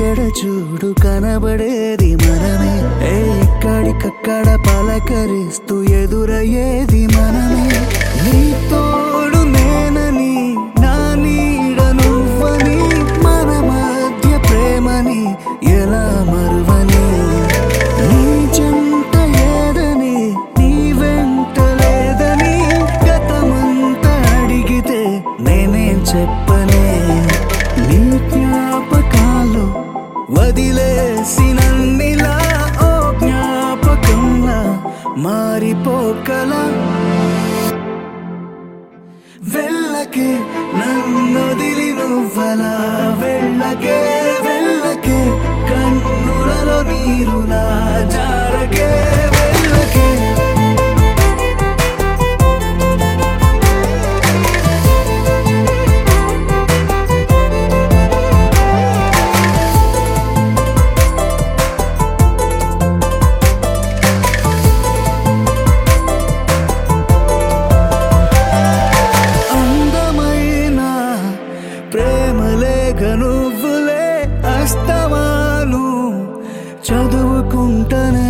ఎక్కడ చూడు కనబడేది మనమే ఏ ఎక్కడికక్కడ పలకరిస్తూ ఎదురయ్యేది మనమే నీ తోడు నేనని నా నీడ నువ్వని మన మధ్య ప్రేమని ఎలా మరువని నీ చెంత ఏదని నీ వెంట లేదని గతమంతా అడిగితే నేనేం చెప్పనే నీ జ్ఞాపకాలు వదిలేసినన్నిలా ఓ జ్ఞాపకంలా మారిపోకలా వెళ్ళకే నన్నొదిలి నువ్వలా వెళ్ళకే వెళ్ళకే కన్నులలో నీరులా జారకే వెళ్ళకే అందమైన ప్రేమలేఖ నువ్వులే అస్తమాను చదువుకుంటనే